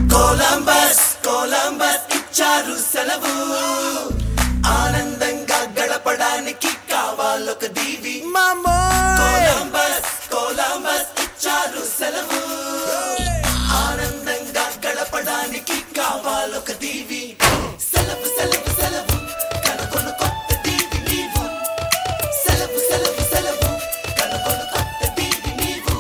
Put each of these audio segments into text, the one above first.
Columbus Columbus ఇచ్చారు సెలవు ఆనందంగా గడపడానికి కావాలొక దీవి కొలంబస్ కొలంబస్ ఇచ్చారు సెలవు ఆనందంగా గడపడానికి కావాలొక దీవి సెలవు సెలవు సెలవు కనుకొను కొత్త దీవి నీవు సెలవు సెలవు సెలవు కనుకొను కొత్త దీవి నీవు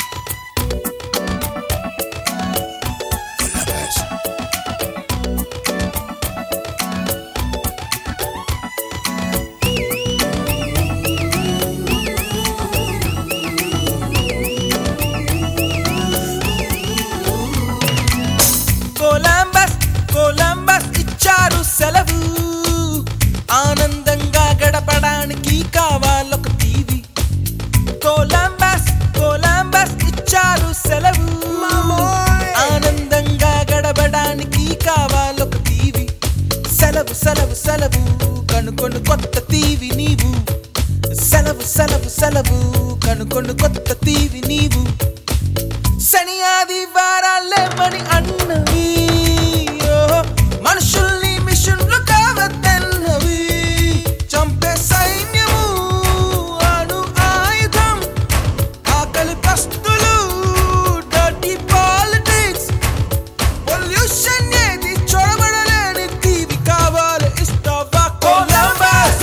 కొలంబస్ కొలంబస్ ఇచ్చారు సెలవు ఆనందంగా గడపడానికి కావాలొక టీవీ కొలంబస్ కొలంబస్ ఇచ్చారు సెలవు ఆనందంగా గడపడానికి కావాలొక టీవీ సెలవు సెలవు సెలవు కనుకొను కొత్త టీవీ నీవు సెలవు సెలవు సెలవు కనుకొను కొత్త టీవీ నీవు శని ఆదివారాలేమని అన్నవి ఓహో, మనుషుల్ని మిషన్లు కావద్దన్నవి చంపే సైన్యము అణు ఆయుధం ఆకలి పస్తులు డర్టీ పాలిటిక్స్ పొల్యూషన్ ఏది చూడబడలేని తీవి కావాలి ఇస్తావా కొలంబస్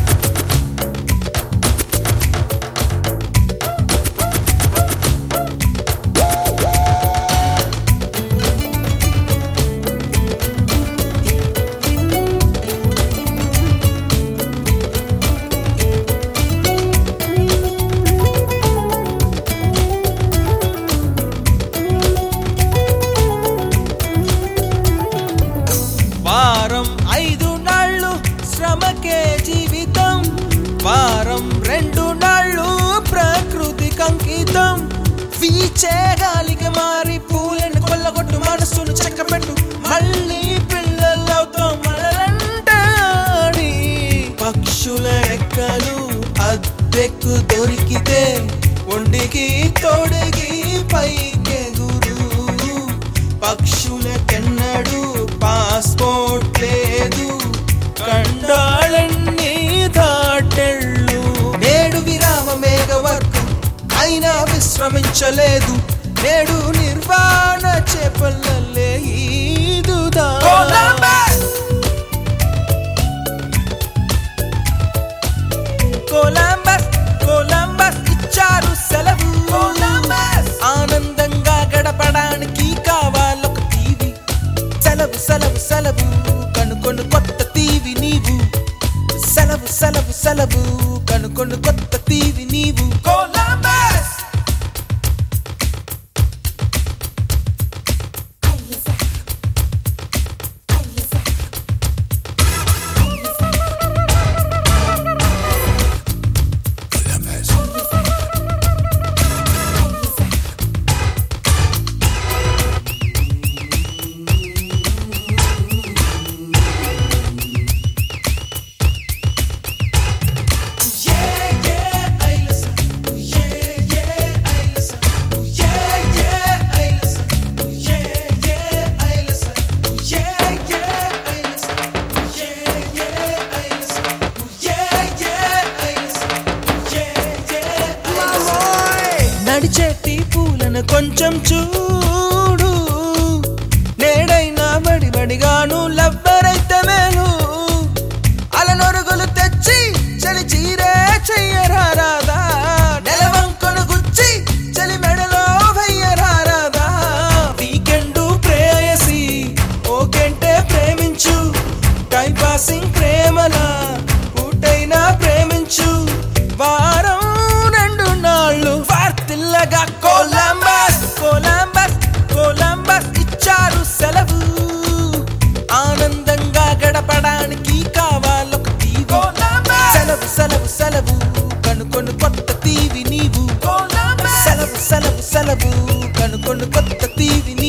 వారం ఐదు నాళ్ళు శ్రమకే జీవితం వారం రెండు నాళ్ళు ప్రకృతి కంకితం వీచే గాలికి మారి పూలను కొల్లగొట్టు మనసును చెక్కపెట్టు మళ్ళీ పిల్లలతో మళ్ళంటాడి పక్షుల రెక్కలు అద్దెకు దొరికితే ఒండికి తొడిగి పైకెగురు పక్షులకెన్నడు పాస్పోర్ట్ లేదు కండాళన్ని దాటెళ్ళు నేడు విరామ మేఘవర్గం అయినా విశ్రమించలేదు నేడు నిర్వాణ చేపల్లలే ఈదుదా కొలంబస్ కొలంబస్ ఇచ్చారు సెలవు కొలంబస్ ఆనందంగా గడపడానికి కావాలొక టీవీ సెలవు సెలవు సెలవు కనుకొను కొత్త టీవీ నీవు సెలవు సెలవు సెలవు కనుకొను కొత్త టీవీ నీవు కొలంబస్ నడిచేటి పూలను కొంచెం చూడు నేడైనా బడి బడిగాను లవ్వరైతే మేలు అలనొరుగులు తెచ్చి చలి చీరే చెయ్యరాదా నెలవంకను గుచ్చి చలి మెడలో వెయ్యరాదా వీకెండ్ ప్రేయసి ఓకెంటే ప్రేమించు టైం పాసింగ్ ప్రేమలా పూటైనా ప్రేమించు వారం రెండు నాళ్ళు వార్తిల్లగా కొలంబస్ కొలంబస్ కొలంబస్ ఇచ్చారు సెలవు ఆనందంగా గడపడానికి కావాలొక తీవి సెలవు సెలవు సెలవు కనుకొను కొత్త తీవి నీవు సెలవు సెలవు సెలవు కనుకొను కొత్త తీవి